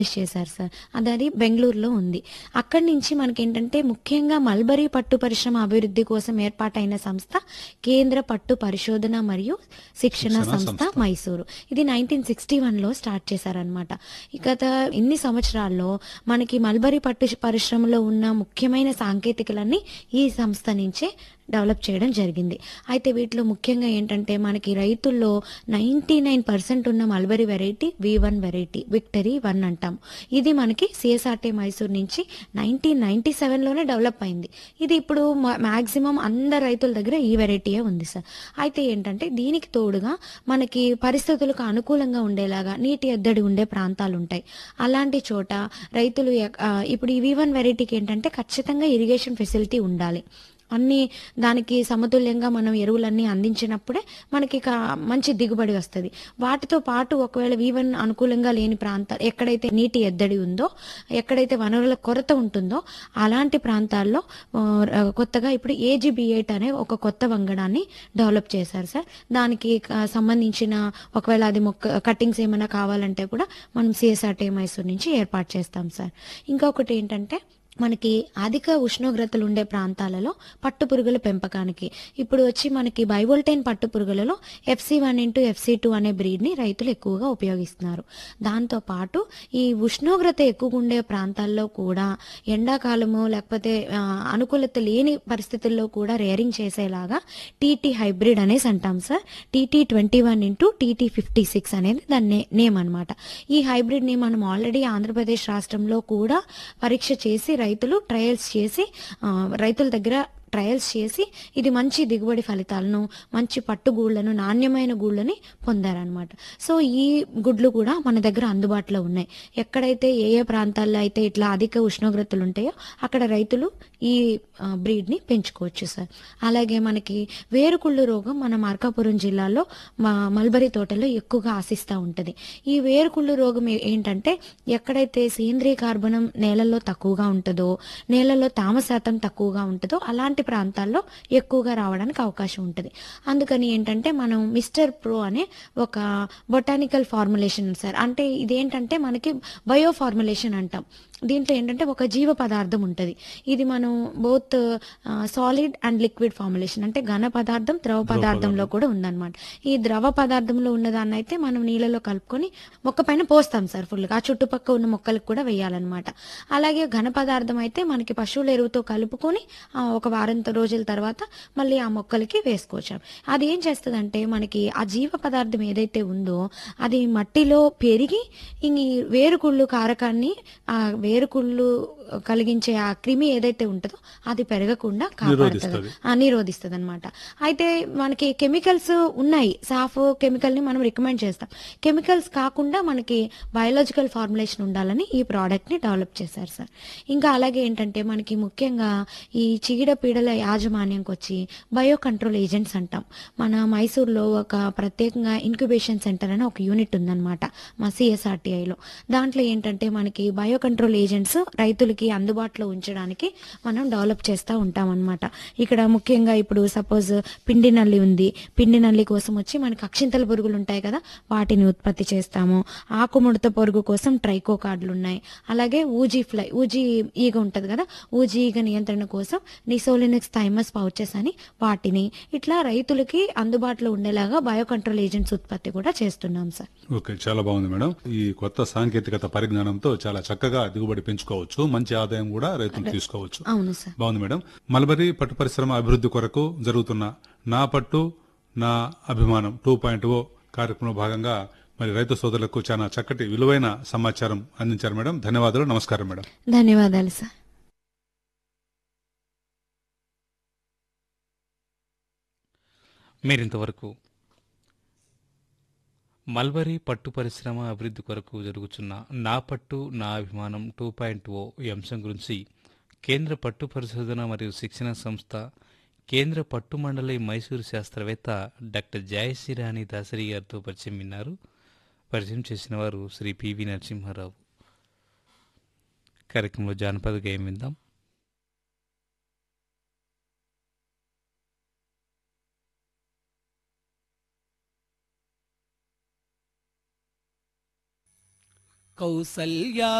చేశారు సార్ అది బెంగళూరులో ఉంది అక్కడి నుంచి మనకి ఏంటంటే ముఖ్యంగా మల్బరీ పట్టు పరిశ్రమ అభివృద్ధి కోసం ఏర్పాటైన సంస్థ కేంద్ర పట్టు పరిశోధన మరియు శిక్షణ శిక్షణ సంస్థ సంస్థ. మైసూరు ఇది నైన్టీన్ సిక్స్టీ వన్ లో స్టార్ట్ చేశారనమాట గత ఇన్ని సంవత్సరాల్లో మనకి మల్బరీ పట్టు పరిశ్రమలో ఉన్న ముఖ్యమైన సాంకేతికలన్నీ ఈ సంస్థ నుంచే డెవలప్ చేయడం జరిగింది అయితే వీటిలో ముఖ్యంగా ఏంటంటే మనకి రైతుల్లో నైంటీ నైన్ పర్సెంట్ ఉన్న mulberry variety V one variety victory one అంటాం ఇది మనకి సిఎస్ఆర్టీ మైసూర్ నుంచి నైన్టీన్ నైన్టీ సెవెన్లోనే డెవలప్ అయింది ఇది ఇప్పుడు మాక్సిమం అందరు రైతుల దగ్గర ఈ వెరైటీయే ఉంది సార్ అయితే ఏంటంటే దీనికి తోడుగా మనకి పరిస్థితులకు అనుకూలంగా ఉండేలాగా నీటి ఎద్దడి ఉండే ప్రాంతాలు ఉంటాయి అలాంటి చోట రైతులు ఎక్- ఆ, ఇప్పుడు ఈ వి వన్ వెరైటీకి ఏంటంటే ఖచ్చితంగా ఇరిగేషన్ ఫెసిలిటీ ఉండాలి అన్ని దానికి సమతుల్యంగా మనం ఎరువులన్నీ అందించినప్పుడే మనకి కా- మంచి దిగుబడి వస్తుంది వాటితో పాటు ఒకవేళ వీవన్ అనుకూలంగా లేని ప్రాంతాలు ఎక్కడైతే నీటి ఎద్దడి ఉందో ఎక్కడైతే వనరుల కొరత ఉంటుందో అలాంటి ప్రాంతాల్లో ఆ, కొత్తగా ఇప్పుడు ఏజీబీ ఎయిట్ అనే ఒక కొత్త వంగడాన్ని డెవలప్ చేశారు సార్ దానికి క- సంబంధించిన ఒకవేళ అది మొక్క కట్టింగ్స్ ఏమైనా కావాలంటే కూడా మనం సిఎస్ఆర్టీ మైసూర్ నుంచి ఏర్పాటు చేస్తాం సార్ ఇంకొకటి ఏంటంటే మనకి అధిక ఉష్ణోగ్రతలు ఉండే ప్రాంతాలలో పట్టు పురుగుల పెంపకానికి ఇప్పుడు వచ్చి మనకి బైవోల్టైన్ పట్టు పురుగులలో FC one into FC two అనే బ్రీడ్ ని రైతులు ఎక్కువగా ఉపయోగిస్తున్నారు దాంతో పాటు ఈ ఉష్ణోగ్రత ఎక్కువగా ఉండే ప్రాంతాల్లో కూడా ఎండాకాలము లేకపోతే ఆ, అనుకూలత లేని పరిస్థితుల్లో కూడా రేరింగ్ చేసేలాగా టీటీ హైబ్రిడ్ అనేసి అంటాం sir TT twenty one into TT fifty six అనేది దాని నేమ్ అనమాట ఈ హైబ్రిడ్ ని మనం ఆల్రెడీ ఆంధ్రప్రదేశ్ రాష్ట్రంలో కూడా పరీక్ష చేసి రైతులు ట్రయల్స్ చేసి ఆ, రైతుల దగ్గర ట్రయల్స్ చేసి ఇది మంచి దిగుబడి ఫలితాలను మంచి పట్టు గూళ్ళను నాణ్యమైన గూళ్ళని పొందారనమాట సో ఈ గుడ్లు కూడా మన దగ్గర అందుబాటులో ఉన్నాయి ఎక్కడైతే ఏ ఏ ప్రాంతాల్లో అయితే ఇట్లా అధిక ఉష్ణోగ్రతలు ఉంటాయో అక్కడ రైతులు ఈ ఆ, breed ని పెంచుకోవచ్చు సార్ అలాగే మనకి వేరుకుళ్ళు రోగం మన మార్కాపురం జిల్లాలో మా మల్బరీ తోటలో ఎక్కువగా ఆశిస్తూ ఉంటుంది ఈ వేరుకుళ్ళు రోగం ఏ- ఏంటంటే ఎక్కడైతే సేంద్రియ కార్బనం నేలల్లో తక్కువగా ఉంటుందో నేలల్లో తేమ శాతం తక్కువగా ఉంటుందో అలాంటి ప్రాంతాల్లో ఎక్కువగా రావడానికి అవకాశం ఉంటుంది అందుకని ఏంటంటే మనం మిస్టర్ ప్రో అనే ఒక బొటానికల్ ఫార్ములేషన్ సార్ అంటే ఇదేంటంటే మనకి బయో ఫార్ములేషన్ అంటాం దీంట్లో ఏంటంటే ఒక జీవ పదార్థం ఉంటుంది ఇది మనం both solid and liquid formulation అంటే ఘన పదార్థం ద్రవ పదార్థంలో కూడా ఉందన్నమాట ఈ ద్రవ పదార్థంలో ఉన్నదాన్ని అయితే మనం నీళ్ళలో కలుపుకొని మొక్క పైన పోస్తాం సార్ ఫుల్గా ఆ చుట్టుపక్క ఉన్న మొక్కలకు కూడా వేయాలన్నమాట అలాగే ఘన పదార్థం అయితే మనకి పశువుల ఎరువుతో కలుపుకొని ఆ, ఒక వారం త- రోజుల తర్వాత మళ్ళీ ఆ మొక్కలకి వేసుకోవచ్చు అది ఏం చేస్తుందంటే మనకి ఆ జీవ పదార్థం ఏదైతే ఉందో అది మట్టిలో పెరిగి ఇంక ఈ వేరుకుళ్ళు కారకాన్ని ఆ వేరుకుళ్ళు కలిగించే ఆ క్రిమి ఏదైతే ఉంటుందో అది పెరగకుండా కాపాడుతుంది నిరోధిస్తది. నిరోధిస్తుంది అనమాట అయితే మనకి కెమికల్స్ ఉన్నాయి సాఫ్ కెమికల్ ని మనం రికమెండ్ చేస్తాం కెమికల్స్ కాకుండా మనకి బయోలాజికల్ ఫార్ములేషన్ ఉండాలని ఈ ప్రోడక్ట్ ని డెవలప్ చేశారు సార్ ఇంకా అలాగే ఏంటంటే మనకి ముఖ్యంగా ఈ చీడ పీడల యాజమాన్యంకి వచ్చి బయో కంట్రోల్ ఏజెంట్స్ అంటాం మన మైసూర్లో ఒక ప్రత్యేకంగా ఇంక్యుబేషన్ సెంటర్ అని ఒక యూనిట్ ఉందన్నమాట మా సిఎస్ఆర్టీఐలో దాంట్లో ఏంటంటే మనకి బయో కంట్రోల్ ఏజెంట్స్ రైతులకి అందుబాటులో ఉంచడానికి మనం డెవలప్ చేస్తూ ఉంటాం అనమాట ఇక్కడ ముఖ్యంగా ఇప్పుడు సపోజ్ పిండి నల్లి ఉంది పిండి నల్లి కోసం వచ్చి మనకి అక్షింతల పురుగులు ఉంటాయి కదా వాటిని ఉత్పత్తి చేస్తాము ఆకుముడత పురుగు కోసం ట్రైకో కార్డులు ఉన్నాయి అలాగే ఊజీ ఫ్లై ఊజీ ఈగ ఉంటది కదా ఊజీ ఈగ నియంత్రణ కోసం నిసోలినిక్స్ థైమస్ పౌచెస్ అని వాటిని ఇట్లా రైతులకి అందుబాటులో ఉండేలాగా బయో కంట్రోల్ ఏజెంట్స్ ఉత్పత్తి కూడా చేస్తున్నాం సార్ ఓకే చాలా బాగుంది మేడం ఈ కొత్త సాంకేతికత పరిజ్ఞానంతో చాలా చక్కగా దిగుబడి పెంచుకోవచ్చు మంచి ఆదాయం కూడా రైతులు తీసుకోవచ్చు అవును సార్ బాగుంది మేడం మల్బరీ పట్టు పరిశ్రమ అభివృద్ధి కొరకు జరుగుతున్న నా పట్టు నా అభిమానం టూ పాయింట్ ఓ కార్యక్రమంలో భాగంగా మరి రైతు సోదరులకు చాలా చక్కటి విలువైన సమాచారం అందించారు మేడం ధన్యవాదాలు నమస్కారం మేడం ధన్యవాదాలు సార్ మీరింతవరకు మల్బరీ పట్టు పరిశ్రమ అభివృద్ధి కొరకు జరుగుతున్న నా పట్టు నా అభిమానం టూ పాయింట్ ఓ ఈ అంశం గురించి కేంద్ర పట్టు పరిశోధన మరియు శిక్షణ సంస్థ కేంద్ర పట్టు మండలి మైసూరు శాస్త్రవేత్త డాక్టర్ జయశ్రీరాణి దాసరి గారితో పరిచయం విన్నారు పరిచయం చేసిన వారు శ్రీ పివి నరసింహారావు కార్యక్రమంలో జానపద గేయం విందాం కౌసల్యా